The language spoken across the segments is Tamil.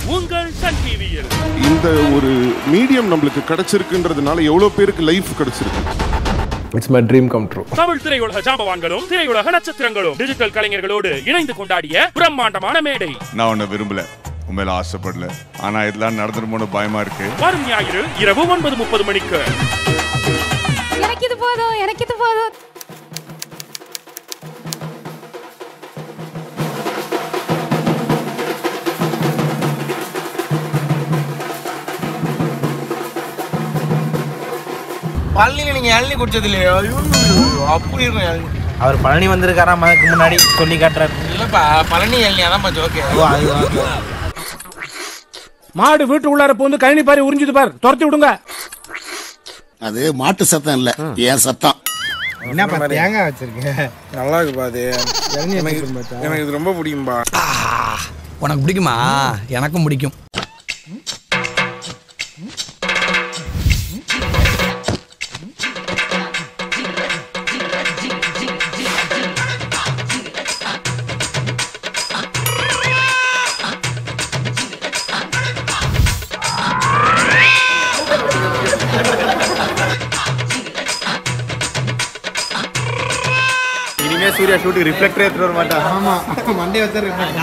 உங்கள் சன் டிவியில் இந்த ஒரு மீடியம் நம்மளுக்கு கிடைச்சிருக்குன்றதுனால எவ்வளோ பேருக்கு லைஃப் கிடைச்சிருக்கு it's my dream come true Tamil திரையுலக ஜாம்பவான்களும் திரையுலக நட்சத்திரங்களும் டிஜிட்டல் கலைஞர்களோடு இணைந்து கொண்டாடிய பிரம்மாண்டமான மேடை நான் உன்னை விரும்பல உண்மையில ஆசைப்படல ஆனா இதெல்லாம் நடந்துருமோன்னு பயமா இருக்கு வரும் ஞாயிறு இரவு ஒன்பது முப்பது மணிக்கு எனக்கு இது போதும் எனக்கு இது போதும் பழனியில் நீங்கள் இளநி குடிச்சது இல்லையா ஐயோ, அப்படி இருக்கும் இளநி அவர் பழனி வந்திருக்காராம் அதுக்கு முன்னாடி சொல்லி காட்டுறாரு இல்லைப்பா பழனி இளநி அதான்ப்பா ஜோக்கு மாடு வீட்டு உள்ளார வந்து கழனி பாரி உறிஞ்சுது பார் துரத்தி விடுங்க அது மாட்டு சத்தம் இல்ல என் சத்தம் என்னப்பா தேங்காய் வச்சிருக்க நல்லா இருக்குப்பா அது எனக்கு எனக்கு இது ரொம்ப பிடிக்கும்பா உனக்கு பிடிக்குமா எனக்கும் பிடிக்கும் இனிமே சூர்யா ஷூட்டுக்கு ரிஃப்ளெக்டரே எடுத்துட்டு வர மாட்டான் ஆமா மண்டே வச்சு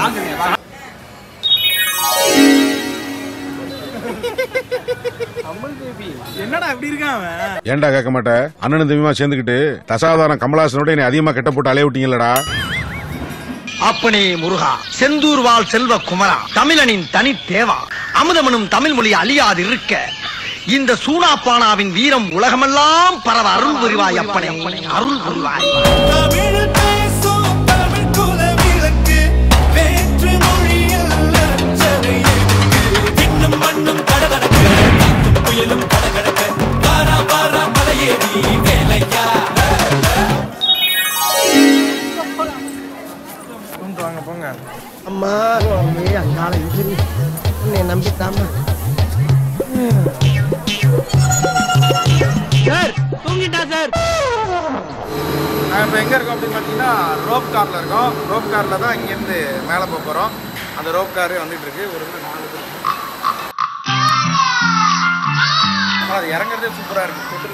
என்னடா இப்படி இருக்கான் அவன் ஏன்டா கேட்க மாட்டேன் அண்ணன் தம்பிமா சேர்ந்துக்கிட்டு தசாவதாரம் கமலாசனோட என்னை அதிகமா கெட்ட போட்டு அலைய விட்டீங்களடா அப்பனே முருகா செந்தூர் வாழ் செல்வ குமரா தமிழனின் தனி தேவா அமுதமனும் தமிழ் மொழி அழியாது இருக்க இந்த சூனாப்பானாவின் வீரம் உலகமெல்லாம் பரவ அருள் புரிவாய் அப்பனே அருள் புரிவாய் வாங்க போங்க அம்மா ஏ அங்கால எதிரி என்னை நம்பித்தாமா சார் தூங்கிட்டா சார் நாங்கள் இப்போ எங்கே இருக்கோம் அப்படின்னு பார்த்தீங்கன்னா ரோப் காரில் இருக்கோம் ரோப் காரில் தான் இங்கேருந்து மேலே போக போகிறோம் அந்த ரோப் காரு வந்துட்டு இருக்கு ஒரு இதுல நாலு பேர் இருக்கோம். ஆனா, அது இறங்குறதே சூப்பராக இருக்கு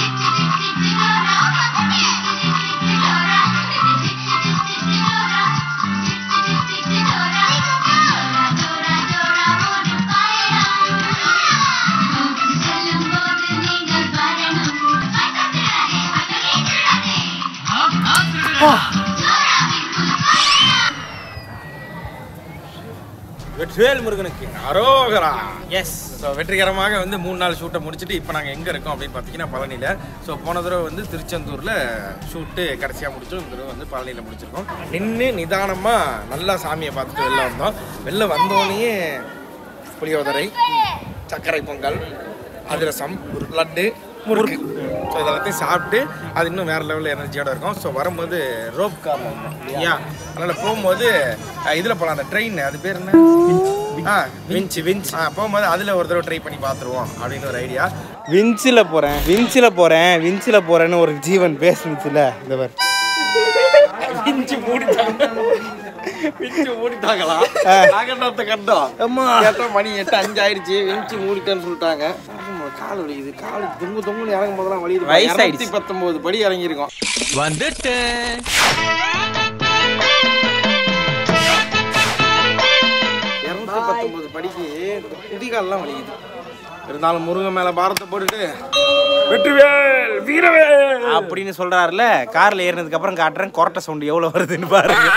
வெற்றிவேல் முருகனுக்கு அரோகரா எஸ் ஸோ வெற்றிகரமாக வந்து மூணு நாள் ஷூட்டை முடிச்சுட்டு இப்போ நாங்கள் எங்கே இருக்கோம் அப்படின்னு பார்த்தீங்கன்னா பழனியில் ஸோ போன தடவை வந்து திருச்செந்தூரில் ஷூட்டு கடைசியாக முடிச்சோம் இந்த தடவை வந்து பழனியில் முடிச்சிருக்கோம் நின்று நிதானமாக நல்லா சாமியை பார்த்துட்டு வெளில வந்தோம் வெளில வந்தோடனே புளியோதரை சர்க்கரை பொங்கல் அதிரசம் லட்டு முறுக்கு ஸோ இதெல்லாத்தையும் சாப்பிட்டு அது இன்னும் வேறு லெவலில் எனர்ஜியோட இருக்கும் ஸோ வரும்போது ரோப் கார் இல்லையா அதனால் போகும்போது இதில் போகலாம் அந்த ட்ரெயின் அது பேர் என்ன ஆ விஞ்ச் விஞ்ச் ஆ போகும்போது அதில் ஒரு தடவை ட்ரை பண்ணி பார்த்துருவோம் அப்படின்னு ஒரு ஐடியா விஞ்சில் போறேன் விஞ்சில் போறேன் விஞ்சில் போறேன்னு ஒரு ஜீவன் பேசுனுச்சுல இந்த பார் விஞ்சு மூடிட்டாங்க விஞ்சு மூடிட்டாங்களா நாகண்டத்தை கண்டோம் அம்மா கேட்டா மணி எட்டு அஞ்சு ஆயிடுச்சு விஞ்சு மூடிட்டேன்னு சொல்லிட்டாங்க ஆமா, கால் வலிக்குது கால் தொங்கு தொங்குன்னு இறங்கும் போதெல்லாம் வலியுது வயசாயிடுச்சு. இருநூத்தி பத்தொன்பது படி இறங்கியிருக்கோம் வந்துட்டேன் இரநூத்தி பத்தொன்பது படிக்கு குதிகால்லாம் வலிக்குது இருந்தாலும் முருகன் மேல பாரத்தை போட்டுட்டு வெற்றிவேல் வீரவேல் அப்படின்னு சொல்றாருல கார்ல ஏறினதுக்கு அப்புறம் காட்டுறேன் கொரட்டை சவுண்ட் எவ்வளவு வருதுன்னு பாருங்க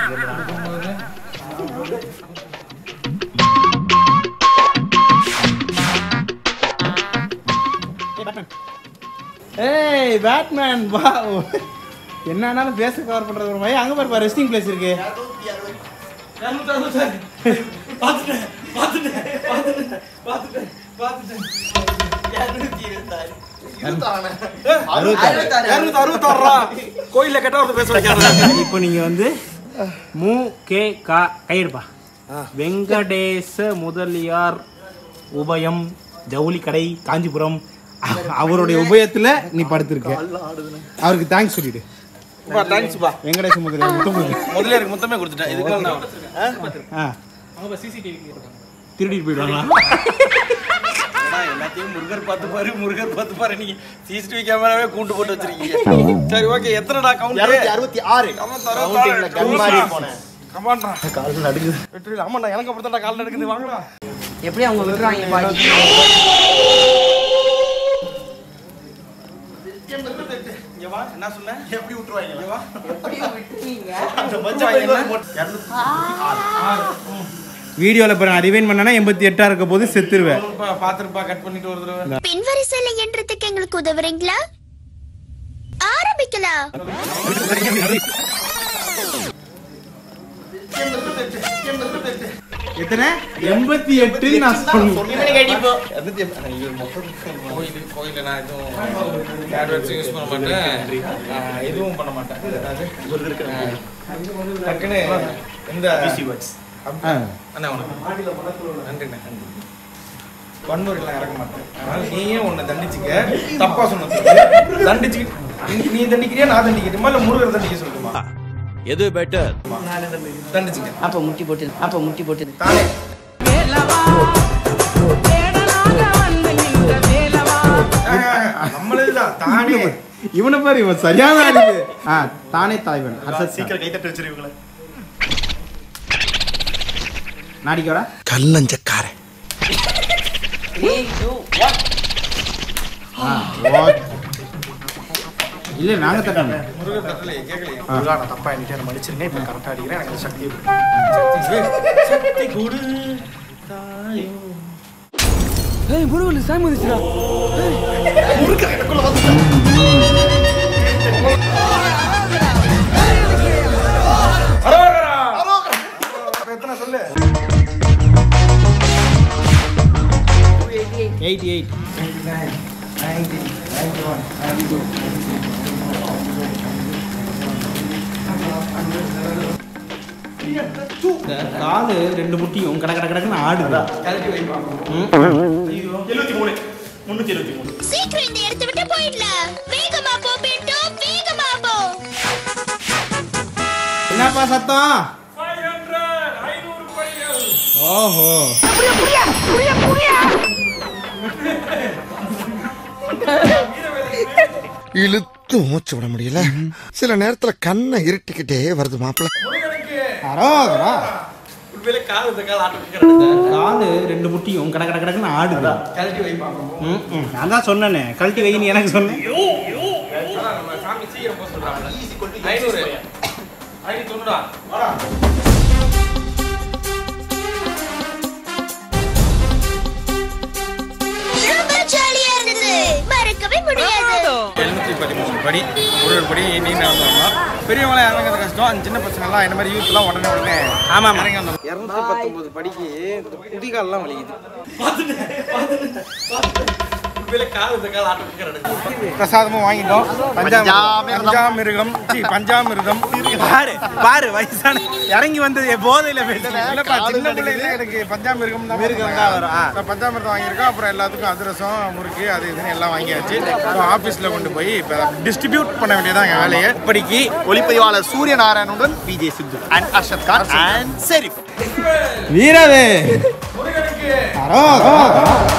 ஏய் பேட்மேன் வா என்னன்னாலும் பேச கவர் பண்றது ஒரு மாதிரி அங்க பாரு ரெஸ்டிங் பிளேஸ் இருக்கு இரநூத்தி அறுபத்தாறு கோயில்ல கெட்ட ஒருத்தர் பேச வைக்கிறாங்க இப்போ நீங்க வந்து மு கே கா கையெடுப்பா வெங்கடேச முதலியார் உபயம் ஜவுளி கடை காஞ்சிபுரம் அ- அவருடைய உபயத்துல நீ படுத்திருக்க அவருக்கு தேங்க்ஸ் சொல்லிடு தேங்க்ஸ்ப்பா வெங்கடேச முதலியார் முத்தமிழ் முதல்ல எனக்கு மொத்தமே கொடுத்துட்டேன் இதுக்கு மேல நான் ஆ திருடிட்டு போயிடுவாங்களா ஏடா, எல்லாத்தையும் முருகர் பார்த்து பாரு முருகர் பார்த்து பாரு நீங்க சிசிடிவி கேமராவே கூண்டு போட்டு வச்சிருக்கீங்க சரி ஓகே எத்தனைடா கவுண்ட் அறுபத்தி ஆறு கமாண்டா கால் நடுக்குது வெற்றி ஆமாண்டா எனக்கு அப்புறம் தான் கால் நடுக்குது வாங்கடா எப்படி அவங்க விடுறாங்க பாடி இங்க வா என்ன சொன்ன எப்படி விட்டுருவாங்க இங்க வா எப்படி விட்டுருவீங்க அந்த மஞ்சள் பையன் வீடியோவில் இப்போ நான் ரிவைன் பண்ணனா எண்பத்தி எட்டாக இருக்க போது செத்துருவேன் பாத்துருப்பா கட் பண்ணிட்டு ஒரு தடவை பின்வரிசையில என்றதுக்கு எங்களுக்கு உதவுறீங்களா ஆரம்பிக்கலாம் எத்தனை எண்பத்தி எட்டு நான் சொன்னேன் கோயில் கோயில நான் எதுவும் AdWords யூஸ் பண்ண மாட்டேன் ஆஹ் எதுவும் பண்ண மாட்டேன் அதாவது ஆஹ் டக்குன்னு இந்த அண்ணா வணக்கம் நன்றிண்ணே நன்றி வன்முறையெல்லாம் இறக்க மாட்டேன் அதனால நீயே உன்னை தண்டிச்சுக்க தப்பா சொன்னது தண்டிச்சுக்கிட்டு நீ- நீ தண்டிக்கிறியா நான் தண்டிக்கட்டுமா இல்ல முருகர் தண்டிக்க சொல்லட்டுமா எது பெட்டர் தண்டிச்சுக்க அப்ப முட்டி போட்டு அப்ப முட்டி போட்டு தானே நம்மளதுதான் தானே இவனை பாரு இவன் சரியான ஆளு ஆ தானே தலைவன் ஹர்ஷத் சீக்கிரம் கைத்தட்டு வச்சிருவீங்களே நாடிக்கோடா கல்லஞ்சக்காரன் ஆ ஓகே இல்லை நாங்கள் தட்டணும் முருகர் தட்டலையே கேட்கலையே நான் தப்பா என்கிட்ட என்ன மன்னிச்சிருங்க இப்ப கரெக்டா அடிக்கிறேன் எனக்கு சக்தி இருக்கு. சக்தி கொடு தாயோ எத்தனை சொல்லு எயிட் எயிட் காலு ரெண்டு முட்டியும் கட கட கடக்குன்னு ஆடுதா கழட்டி வைப்பா எழுபத்தி மூணு முன்னூத்தி எழுபத்தி மூணு சீக்கிரம் இந்த இடத்தை விட்டு போயிடலாம் வேகமா போ பின்டோ வேகமா போ என்னப்பா சத்தம் ஓஹோ இழுத்து மூச்சு விட முடியல சில நேரத்துல கண்ணை இருட்டிக்கிட்டே வருது மாப்பிள்ள அரோகரா உண்மையிலே கால் இந்த கால் ஆட்டு காலு ரெண்டு முட்டியும் கட கட கடக்குன்னு ஆடுதா கழட்டி வைப்பா ம், ம். நான் தான் சொன்னேனே கழட்டி வைன்னு எனக்கு சொன்னேன் அதான் நம்ம சாமி சீக்கிரம் போக சொல்றாங்க ஐநூறு ஐநூத்தி தொண்ணூறா வாடா ரொம்ப ஜாலியா இருந்தது மறக்கவே முடியாது எழுநூத்தி பதிமூணு படி ஒரு ஒரு படி நீ நடந்தோம்னா பெரியவங்கள இறங்குறது கஷ்டம் சின்ன பசங்கள்லாம் இந்த மாதிரி யூத்லாம் உடனே உடனே ஆமா இறங்கி வந்தோம் இரநூத்தி பத்தொன்பது படிக்கு இந்த குதிகால்லாம் வலிக்குது பிரசாதமும் வாங்கிட்டோம் பஞ்சாமிருகம் பஞ்சாமிருகம் சி பஞ்சாமிருகம் பாரு பாரு வயசான இறங்கி வந்தது போதையில இல்லப்பா சின்ன பிள்ளைல எனக்கு பஞ்சாமிருகம் தான் மிருகம் தான் வரும் பஞ்சாமிர்தம் வாங்கியிருக்கோம் அப்புறம் எல்லாத்துக்கும் அதிரசம் முறுக்கு அது இதுன்னு எல்லாம் வாங்கியாச்சு ஆஃபீஸில் கொண்டு போய் இப்போ டிஸ்ட்ரிபியூட் பண்ண வேண்டியதான் எங்கள் வேலையை இப்படிக்கு ஒளிப்பதிவாளர் சூரிய நாராயணுடன் விஜய் சித்து அண்ட் அர்ஷத் கான் அண்ட் செரிஃப் வீரவே அரோகரா